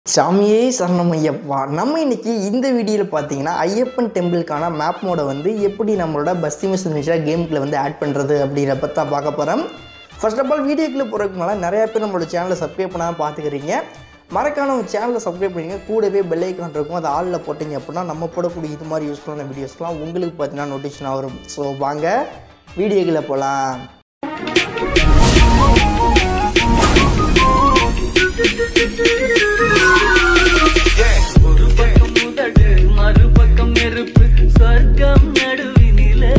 சாமியே சரணம் ஐயப்பா நம்ம இன்னைக்கு இந்த வீடியோவில் பார்த்தீங்கன்னா ஐயப்பன் டெம்பிளுக்கான மேப் மோடை வந்து எப்படி நம்மளோட பஸ்தி மிஷன் கேமுக்குள்ள வந்து ஆட் பண்ணுறது அப்படிங்கிற பற்றி தான் பார்க்க போகிறோம் ஃபர்ஸ்ட் ஆஃப் ஆல் வீடியோக்குள்ளே போகிறதுக்கு முன்னாடி நிறையா பேர் நம்மளோட சேனலை சப்ஸ்கிரைப் பண்ணாமல் பார்த்துக்கிறீங்க மறக்காம உங்கள் சேனலை சப்ஸ்கிரைப் பண்ணிங்க கூடவே பெல் ஐக்கான் இருக்கும் அது ஆளில் போட்டிங்க அப்படின்னா நம்ம போடக்கூடிய இது மாதிரி யூஸ்ஃபுல்லான வீடியோஸ்லாம் உங்களுக்கு பார்த்தீங்கன்னா நோட்டிஃபிகேஷன் வரும் ஸோ வாங்க வீடியோக்குள்ளே போகலாம் ஒரு பக்கம் முதடு மறுபக்கம் நெருப்பு சொர்க்கம் நடுவினிலே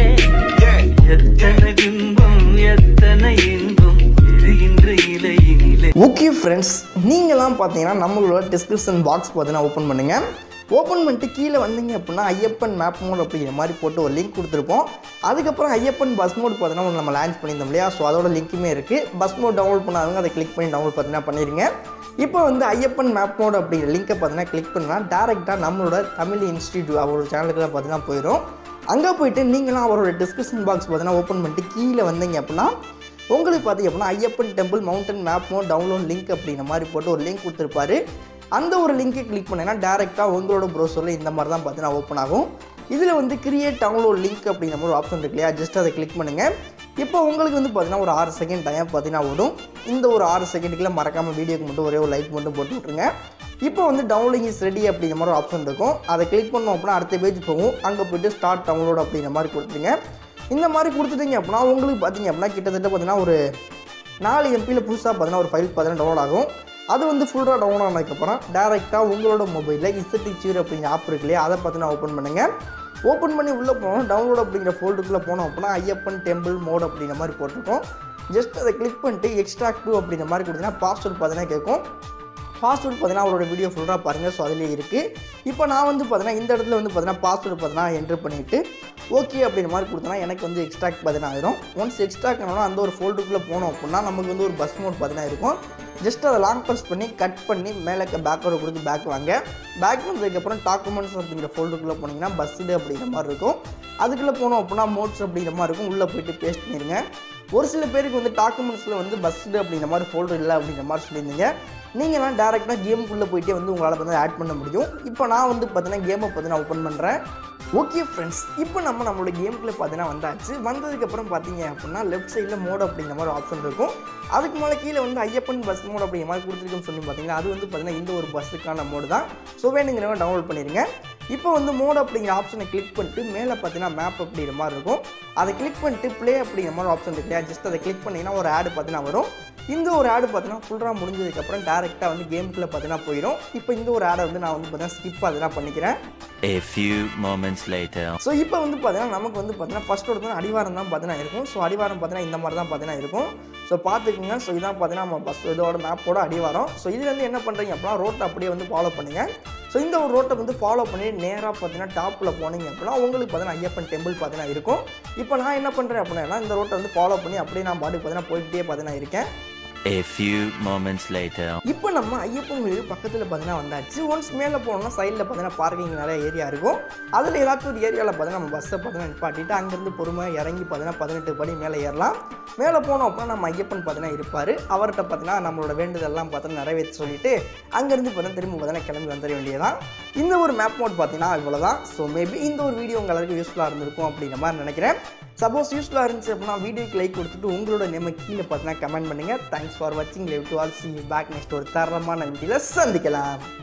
எத்தனை பிம்பம் எத்தனை இன்பம் எரிகின்ற இலையினிலே ஓகே ஃப்ரெண்ட்ஸ் நீங்களாம் பார்த்தீங்கன்னா நம்மளோட டிஸ்கிரிப்ஷன் பாக்ஸ் பார்த்தீங்கன்னா ஓப்பன் பண்ணுங்கள் ஓப்பன் பண்ணிட்டு கீழே வந்தீங்க அப்படின்னா ஐயப்பன் மேப் மோட் அப்படிங்கிற மாதிரி போட்டு ஒரு லிங்க் கொடுத்துருப்போம் அதுக்கப்புறம் ஐயப்பன் பஸ் மோட் பார்த்தீங்கன்னா ஒன்று நம்ம லான்ச் பண்ணியிருந்தோம் இல்லையா ஸோ அதோட லிங்க்குமே இருக்குது பஸ் மோட் டவுன்லோட் பண்ணாதவங்க அதை கிளிக் பண்ணி டவுன்லோட் பார்த்தீங்கன்னா பண்ணிடுங்க இப்போ வந்து ஐயப்பன் மேப் மோட் அப்படிங்கிற லிங்கை பார்த்தீங்கன்னா கிளிக் பண்ணால் டேரெக்டாக நம்மளோட தமிழ் இன்ஸ்டியூட் அவரோட சேனலுக்குள்ள பார்த்தீங்கன்னா போயிடும் அங்கே போயிட்டு நீங்களும் அவரோட டிஸ்கிரிப்ஷன் பாக்ஸ் பார்த்தீங்கன்னா ஓப்பன் பண்ணிட்டு கீழே வந்தீங்க அப்படின்னா உங்களுக்கு பார்த்தீங்க அப்படின்னா Ayyappan temple mountain map mod download link அப்படிங்கிற மாதிரி போட்டு ஒரு லிங்க் கொடுத்துருப்பாரு அந்த ஒரு லிங்கை கிளிக் பண்ணீங்கன்னா டேரெக்டாக உங்களோட ப்ரௌசரில் இந்த மாதிரி தான் பார்த்தீங்கன்னா ஓப்பன் ஆகும் இதில் வந்து கிரியேட் டவுன்லோட் லிங்க் அப்படிங்கிற மாதிரி ஒரு ஆப்ஷன் இருக்கு இல்லையா ஜஸ்ட் அதை கிளிக் பண்ணுங்கள் இப்போ உங்களுக்கு வந்து பார்த்தீங்கன்னா ஒரு ஆறு செகண்ட் டைம் பார்த்தீங்கன்னா ஓடும் இந்த ஒரு ஆறு செகண்டுக்குள்ள மறக்காமல் வீடியோக்கு மட்டும் ஒரே ஒரு லைக் மட்டும் போட்டு விட்ருங்க இப்போ வந்து டவுன்லோடிங் இஸ் ரெடி அப்படிங்கிற மாதிரி ஒரு ஆப்ஷன் இருக்கும் அதை கிளிக் பண்ணோம் அப்படின்னா அடுத்த பேஜ் போகும் அங்கே போயிட்டு ஸ்டார்ட் டவுன்லோட் அப்படிங்கிற மாதிரி கொடுத்துருங்க இந்த மாதிரி கொடுத்துட்டீங்க அப்படின்னா உங்களுக்கு பார்த்தீங்க அப்படின்னா கிட்டத்தட்ட பார்த்தீங்கன்னா ஒரு நாலு எம்பியில் புதுசாக பார்த்தீங்கன்னா ஒரு ஃபைல் பார்த்தீங்கன்னா டவுன்லோட் ஆகும் அது வந்து ஃபுல்லாக டவுன்லோட் ஆனதுக்கப்புறம் டேரெக்டாக உங்களோட மொபைலில் இசட்டி சீர் அப்படிங்கிற ஆப் இருக்கு இல்லையா அதை பார்த்தீங்கன்னா ஓப்பன் பண்ணுங்கள் ஓப்பன் பண்ணி உள்ளே போனோம் டவுன்லோட் அப்படிங்கிற ஃபோல்டுக்குள்ளே போனோம் அப்படின்னா ஐயப்பன் டெம்பிள் மோட் அப்படிங்கிற மாதிரி போட்டிருக்கோம் ஜஸ்ட் அதை கிளிக் பண்ணிட்டு எக்ஸ்ட்ராக்ட் டூ அப்படிங்கிற மாதிரி கொடுத்தீங்கன்னா பாஸ்வேர்ட் பார்த்தீங்கன்னா கேட்கும் பாஸ்வேர்டு பார்த்தீங்கன்னா அவரோட வீடியோ ஃபுல்லாக பாருங்கள் ஸோ அதிலே இருக்குது இப்போ நான் வந்து பார்த்தீங்கன்னா இந்த இடத்துல வந்து பார்த்தீங்கன்னா பாஸ்வேர்டு பார்த்தீங்கன்னா என்ட்ரு பண்ணிவிட்டு ஓகே அப்படிங்கிற மாதிரி கொடுத்தனா எனக்கு வந்து எக்ஸ்ட்ராக்ட் பார்த்தீங்கன்னா ஆயிரும் ஒன்ஸ் எக்ஸ்ட்ராக்ட் ஆனோம்னா அந்த ஒரு ஃபோல்டுக்குள்ளே போனோம் அப்படின்னா நமக்கு வந்து ஒரு பஸ் மோட் பார்த்தீங்கன்னா இருக்கும் ஜஸ்ட் அதை லாங் ப்ரெஸ் பண்ணி கட் பண்ணி மேலே பேக்கோட கொடுத்து பேக் வாங்க பேக் வந்ததுக்கப்புறம் டாக்குமெண்ட்ஸ் அப்படிங்கிற ஃபோல்டுக்குள்ளே போனீங்கன்னா பஸ்ஸு அப்படிங்கிற மாதிரி இருக்கும் அதுக்குள்ளே போனோம் அப்படின்னா மோட்ஸ் அப்படிங்கிற மாதிரி இருக்கும் உள்ளே போயிட்டு பேஸ்ட் பண்ணிடுங்க ஒரு சில பேருக்கு வந்து டாக்குமெண்ட்ஸில் வந்து பஸ்டு அப்படிங்கிற மாதிரி ஃபோல்டர் இல்லை அப்படிங்கிற மாதிரி சொல்லியிருந்தீங்க நீங்கள்லாம் டேரெக்டாக கேமுக்குள்ளே போயிட்டே வந்து உங்களால் வந்து ஆட் பண்ண முடியும் இப்போ நான் வந்து பார்த்தீங்கன்னா கேமை பார்த்தீங்கன்னா ஓப்பன் பண்ணுறேன் ஓகே ஃப்ரெண்ட்ஸ் இப்போ நம்ம நம்மளோட கேமுக்குள்ளே பார்த்தீங்கன்னா வந்தாச்சு வந்ததுக்கப்புறம் பார்த்தீங்க அப்படின்னா லெஃப்ட் சைடில் மோட் அப்படிங்கிற மாதிரி ஆப்ஷன் இருக்கும் அதுக்கு மேலே கீழே வந்து ஐயப்பன் பஸ் மோட் அப்படிங்கிற மாதிரி கொடுத்துருக்குன்னு சொல்லி பார்த்தீங்கன்னா அது வந்து பார்த்தீங்கன்னா இந்த ஒரு பஸ்ஸுக்கான மோடு தான் ஸோ வேணுங்கிறவங்க டவுன்லோட் பண்ணிடுங்க இப்போ வந்து மோட் அப்படிங்கிற ஆப்ஷனை கிளிக் பண்ணிட்டு மேலே பார்த்தீங்கன்னா மேப் அப்படிங்கிற மாதிரி இருக்கும் அதை கிளிக் பண்ணிட்டு ப்ளே அப்படிங்கிற மாதிரி ஆப்ஷன் இருக்கு இல்லையா ஜஸ்ட் அதை கிளிக் பண்ணிங்கன்னா ஒரு ஆடு பார்த்தீங்கன்னா வரும் இந்த ஒரு ஆடு பார்த்தீங்கன்னா ஃபுல்லாக முடிஞ்சதுக்கப்புறம் டேரெக்டாக வந்து கேமுக்குள்ளே பார்த்தீங்கன்னா போயிடும் இப்போ இந்த ஒரு ஆடை வந்து நான் வந்து பார்த்தீங்கன்னா ஸ்கிப் பார்த்தீங்கன்னா பண்ணிக்கிறேன் A few moments later. So இப்போ வந்து பார்த்தீங்கன்னா நமக்கு வந்து பார்த்தீங்கன்னா ஃபஸ்ட் ஒருத்தர் அடிவாரம் தான் பார்த்தீங்கன்னா இருக்கும் ஸோ அடிவாரம் பார்த்தீங்கன்னா இந்த மாதிரி தான் பார்த்தீங்கன்னா இருக்கும் ஸோ பார்த்துக்குங்க ஸோ இதான் பார்த்தீங்கன்னா நம்ம பஸ் இதோட மேப்போட அடிவாரம் ஸோ இதுலேருந்து என்ன பண்ணுறீங்க அப்படின்னா ரோட்டை அப்படியே வந்து ஃபாலோ பண்ணுங்கள் ஸோ இந்த ஒரு ரோட்டை வந்து ஃபாலோ பண்ணி நேராக பார்த்தீங்கன்னா டாப்பில் போனீங்க அப்படின்னா உங்களுக்கு பார்த்தீங்கன்னா ஐயப்பன் டெம்பிள் பார்த்தீங்கன்னா இருக்கும் இப்போ நான் என்ன பண்ணுறேன் அப்படின்னா இந்த ரோட்டை வந்து ஃபாலோ பண்ணி அப்படியே நான் பாட்டுக்கு பார்த்தீங்கன்னா போயிட்டே பார்த்தீங்கன்னா இருக்கேன் A few moments later. இப்போ நம்ம ஐயப்பன் கோயில் பக்கத்தில் பார்த்தீங்கன்னா வந்தாச்சு ஒன்ஸ் மேலே போனோம்னா சைடில் பார்த்தீங்கன்னா பார்க்கிங் நிறைய ஏரியா இருக்கும் அதில் ஏதாச்சும் ஒரு ஏரியாவில் பார்த்தீங்கன்னா நம்ம பஸ்ஸை பார்த்தீங்கன்னா நிப்பாட்டிட்டு அங்கேருந்து பொறுமை இறங்கி பார்த்தீங்கன்னா பதினெட்டு படி மேலே ஏறலாம் மேலே போனோம் அப்படின்னா நம்ம ஐயப்பன் பார்த்தீங்கன்னா இருப்பார் அவர்கிட்ட பார்த்தீங்கன்னா நம்மளோட வேண்டுதெல்லாம் பார்த்தீங்கன்னா நிறைவேற்ற சொல்லிட்டு அங்கேருந்து பார்த்தீங்கன்னா திரும்ப பார்த்தீங்கன்னா கிளம்பி வந்துட வேண்டியதான் இந்த ஒரு மேப் மோட் பார்த்தீங்கன்னா இவ்வளோதான் ஸோ மேபி இந்த ஒரு வீடியோ உங்களுக்கு யூஸ்ஃபுல்லாக இருந்திருக்கும் அப்படிங்கிற மாதிரி நினைக்கிறேன் சப்போஸ் யூஸ்ஃபுல்லாக இருந்துச்சு அப்படின்னா வீடியோக்கு லைக் கொடுத்துட்டு உங்களோட நேமை கீழே பார்த்தீங்கன்னா கமெண்ட் பண்ணுங்கள் தேங்க்ஸ் ஃபார் வாட்சிங் live to all see back next ஒரு தரமான வீடியோவில் சந்திக்கலாம்